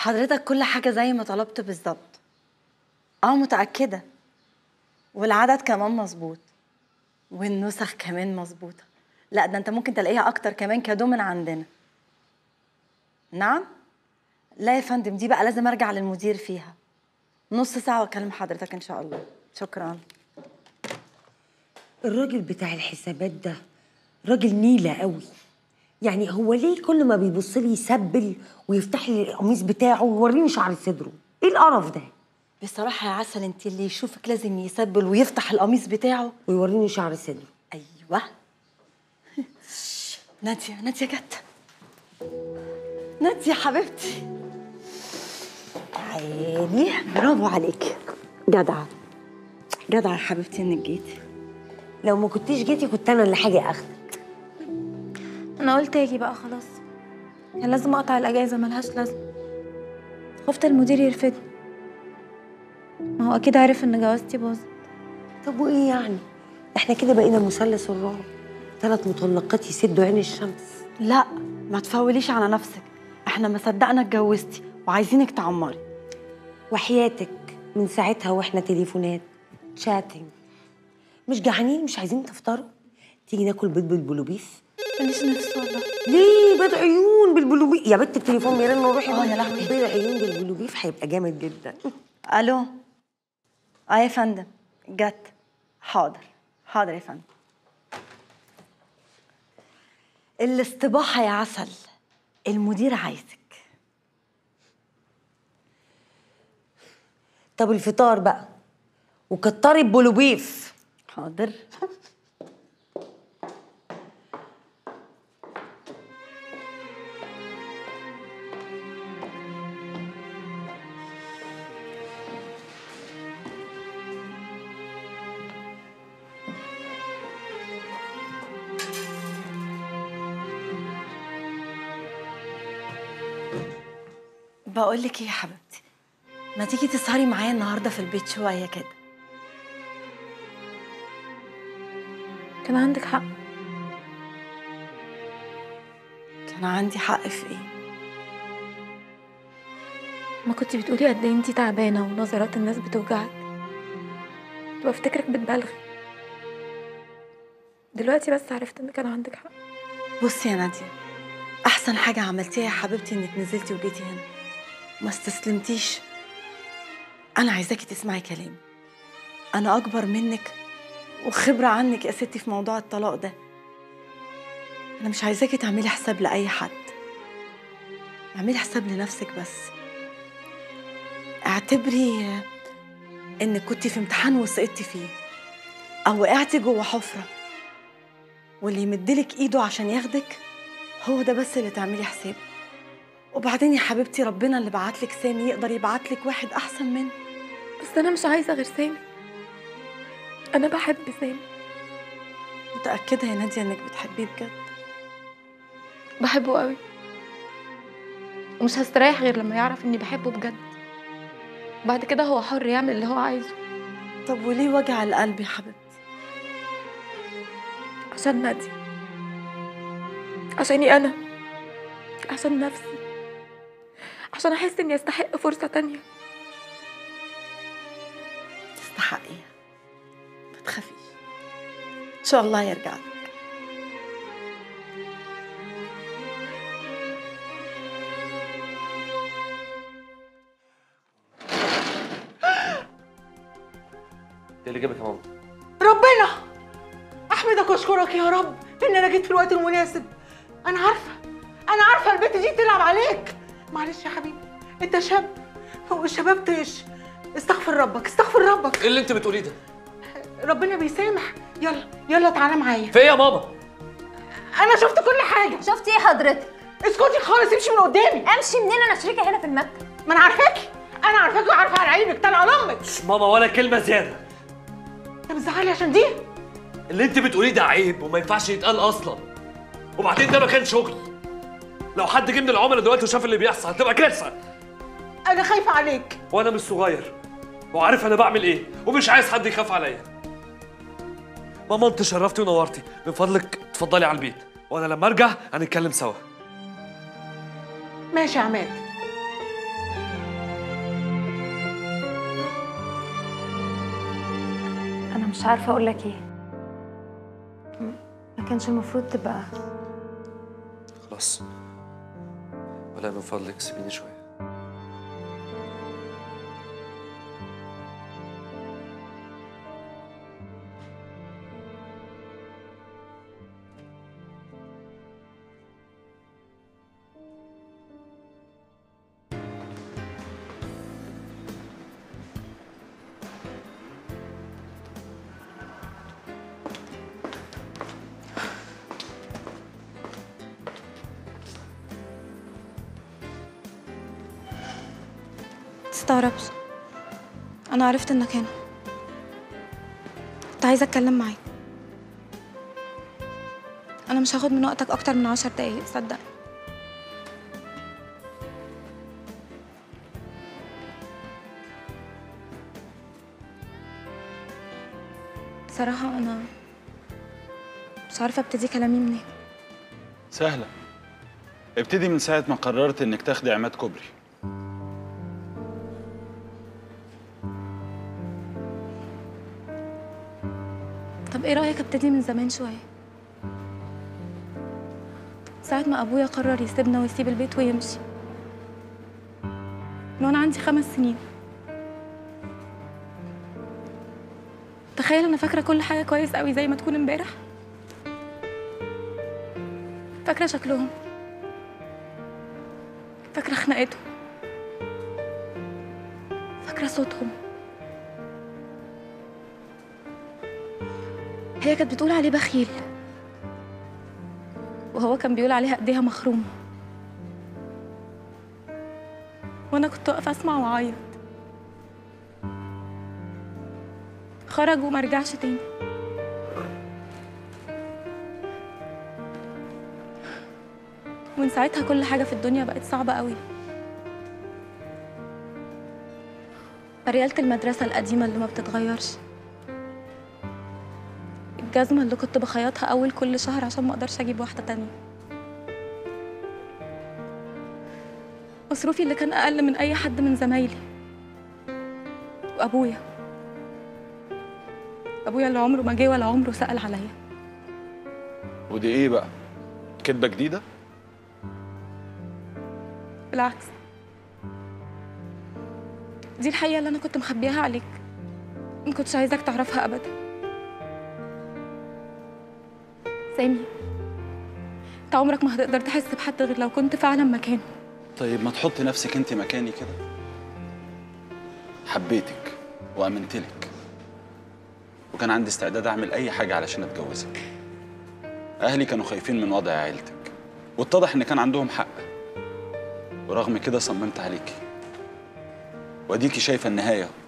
حضرتك كل حاجة زي ما طلبت بالظبط اه متأكدة والعدد كمان مظبوط والنسخ كمان مظبوطة لا ده انت ممكن تلاقيها اكتر كمان كادو من عندنا نعم لا يا فندم دي بقى لازم ارجع للمدير فيها نص ساعة واكلم حضرتك ان شاء الله شكرا الراجل بتاع الحسابات ده راجل نيلة قوي يعني هو ليه كل ما بيبص لي يسبل ويفتح لي القميص بتاعه ويوريني شعر صدره ايه القرف ده بصراحة يا عسل انت اللي يشوفك لازم يسبل ويفتح القميص بتاعه ويوريني شعر صدره ايوه نادية نادية جت نادية حبيبتي عيني برافو عليكي جدعة جدعة يا حبيبتي انك جيتي لو ما كنتيش جيتي كنت انا اللي حاجه اخدك انا قلت اجي بقى خلاص كان لازم اقطع الاجازه ملهاش لازمه خفت المدير يرفدني ما هو اكيد عارف ان جوازتي باظت طب وايه يعني احنا كده بقينا مثلث الرعب ثلاث مطلقات يسدوا عين الشمس لا ما تفوليش على نفسك احنا ما صدقنا اتجوزتي وعايزينك تعمري وحياتك من ساعتها واحنا تليفونات شاتنج مش جعانين مش عايزين تفطروا تيجي ناكل بيض بالبلوبيف ماليش نفس والله ليه بيض عيون بالبلوبيف يا بنت التليفون بيرن وروحي اه يا لهوي. بيض عيون بالبلوبيف هيبقى جامد جدا الو اه يا فندم جت حاضر حاضر يا فندم الاستباحة يا عسل المدير عايزك طب الفطار بقى وكتري البلوبيف حاضر بقول لك ايه يا حبيبتي ما تيجي تسهري معايا النهارده في البيت شويه كده كان عندك حق كان عندي حق في ايه ما كنتي بتقولي قد ايه انتي تعبانه ونظرات الناس بتوجعك كنت بفتكرك بتبالغي دلوقتي بس عرفت ان كان عندك حق بصي يا نادية أحسن حاجة عملتيها يا حبيبتي إنك نزلتي وجيتي هنا ما استسلمتيش أنا عايزاكي تسمعي كلامي أنا أكبر منك وخبرة عنك يا ستي في موضوع الطلاق ده أنا مش عايزاكي تعملي حساب لأي حد اعملي حساب لنفسك بس اعتبري إنك كنتي في امتحان وسقطتي فيه أو وقعتي جوه حفرة واللي يمدلك ايده عشان ياخدك هو ده بس اللي تعملي حسابه وبعدين يا حبيبتي ربنا اللي بعتلك سامي يقدر يبعتلك واحد احسن منه بس انا مش عايزه غير سامي انا بحب سامي متاكده يا ناديه انك بتحبيه بجد بحبه قوي ومش هستريح غير لما يعرف اني بحبه بجد بعد كده هو حر يعمل اللي هو عايزه طب وليه وجع القلب يا حبيبتي عشان نادي عشاني انا عشان نفسي عشان احس اني استحق فرصه تانية تستحقيها ما تخافيش ان شاء الله يرجع لك ايه اللي جابك يا ماما؟ ربنا احمدك واشكرك يا رب ان انا جيت في الوقت المناسب انا عارفه انا عارفه البت دي بتلعب عليك معلش يا حبيبي انت شاب والشباب طيش استغفر ربك استغفر ربك ايه اللي انت بتقوليه ده؟ ربنا بيسامح يلا يلا تعالى معايا في ايه يا ماما؟ انا شفت كل حاجه شفتي ايه حضرتك؟ اسكتي خالص امشي من قدامي امشي منين انا شريكه هنا في المكتب ما انا عارفاكي انا عارفاكي وعارفه على عينك طالعه لامك ماما ولا كلمة زيادة انت بتزعلي عشان دي اللي انت بتقوليه ده عيب وما ينفعش يتقال اصلا وبعدين ده ما كان شغل لو حد جه من العملاء دلوقتي وشاف اللي بيحصل هتبقى كارثة انا خايفه عليك وانا مش صغير وعارف انا بعمل ايه ومش عايز حد يخاف عليا ماما انت شرفتي ونورتي من فضلك اتفضلي على البيت وانا لما ارجع هنتكلم سوا ماشي يا عماد مش عارفه اقول لك ايه م- ما كانش المفروض تبقى خلاص ولا من فضلك سيبيني شويه تستغربش انا عرفت انك هنا كنت عايزه اتكلم معاك انا مش هاخد من وقتك اكتر من عشر دقايق صدقني بصراحة أنا مش عارفة ابتدي كلامي منين سهلة ابتدي من ساعة ما قررت انك تاخدي عماد كوبري طب ايه رأيك ابتدي من زمان شوية ساعة ما أبويا قرر يسيبنا ويسيب البيت ويمشي من وأنا عندي خمس سنين تخيل أنا فاكرة كل حاجة كويس قوي زي ما تكون امبارح فاكرة شكلهم فاكرة خناقتهم فاكرة صوتهم هي كانت بتقول عليه بخيل وهو كان بيقول عليها ايديها مخرومه وانا كنت واقفه اسمع واعيط خرج وما رجعش تاني ومن ساعتها كل حاجه في الدنيا بقت صعبه قوي ريالة المدرسة القديمة اللي ما بتتغيرش الجزمة اللي كنت بخيطها أول كل شهر عشان ما أقدرش أجيب واحدة تانية مصروفي اللي كان أقل من أي حد من زمايلي وأبويا أبويا اللي عمره ما جه ولا عمره سأل عليا ودي ايه بقى كدبة جديدة بالعكس دي الحقيقة اللي أنا كنت مخبياها عليك ما كنتش عايزاك تعرفها أبدا سامي انت عمرك ما هتقدر تحس بحد غير لو كنت فعلا مكانه طيب ما تحطي نفسك انت مكاني كده حبيتك وامنت لك وكان عندي استعداد اعمل اي حاجه علشان اتجوزك اهلي كانوا خايفين من وضع عيلتك واتضح ان كان عندهم حق ورغم كده صممت عليكي واديكي شايفه النهايه